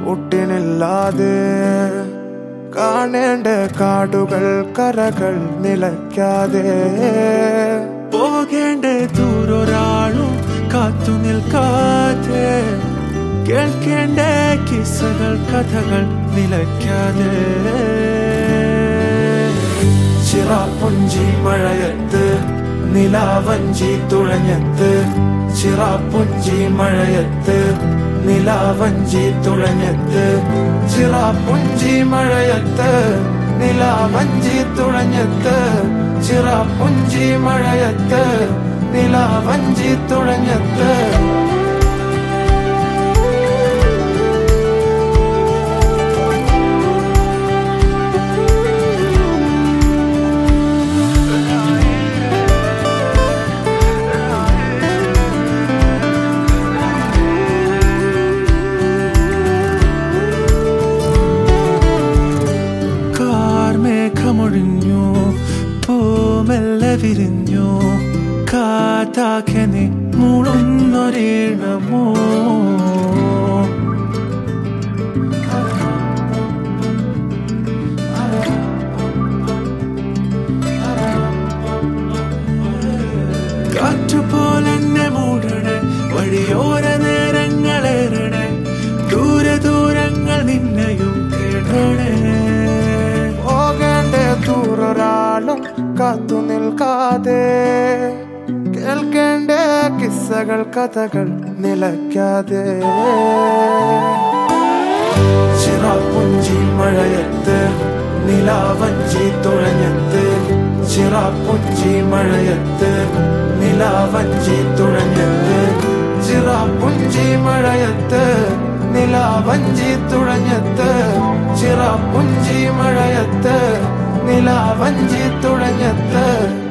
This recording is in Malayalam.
ഒട്ടിനില്ലാതെ കാണേണ്ട കാടുകൾ കരകൾ നിലയ്ക്കാതെ പോകേണ്ട ദൂരൊരാളും കാത്തു നിൽക്കാതെ കേൾക്കേണ്ട കിസ്സകൾ കഥകൾ നിലയ്ക്കാതെ ചിറാപ്പുഞ്ചി മഴയത്ത് നിലാവഞ്ചി തുഴഞ്ഞത്ത് ചിറാപ്പുഞ്ചി മഴയത്ത് നിലാവഞ്ചി തുഴഞ്ഞത്ത് ചിറാപ്പുഞ്ചി മഴയത്ത് നിലാവഞ്ചി തുഴഞ്ഞത്ത് ചിറാപ്പുഞ്ചി മഴയത്ത് നിലാവഞ്ചി തുഴഞ്ഞത്ത് കാർമേഘമൊഴിഞ്ഞു പൂമെല്ലെ വിരിഞ്ഞു കാറ്റാക്കെ നീ മൂളുന്നൊരീണമോ കാറ്റുപോലെന്നെ മൂടണേ വഴിയോര നേരങ്ങളേറണേ ദൂരെ ദൂരങ്ങൾ നിന്നെയും തേടണേ പോകേണ്ട ദൂരൊരാളും കാത്തു നിൽക്കാതെ കേൾക്കേണ്ട കിസ്സകൾ കഥകൾ നിലയ്ക്കാതെ ചിറാപ്പുഞ്ചി മഴയത്ത് നിലാവഞ്ചി തുഴഞ്ഞത്ത് ചിറാപ്പുഞ്ചി മഴയത്ത് നിലാവഞ്ചി തുഴഞ്ഞത്ത് ചിറാപ്പുഞ്ചി മഴയത്ത് നിലാവഞ്ചി തുഴഞ്ഞത്ത് ചിറാപ്പുഞ്ചി മഴയത്ത് നിലാവഞ്ചി തുഴഞ്ഞത്ത്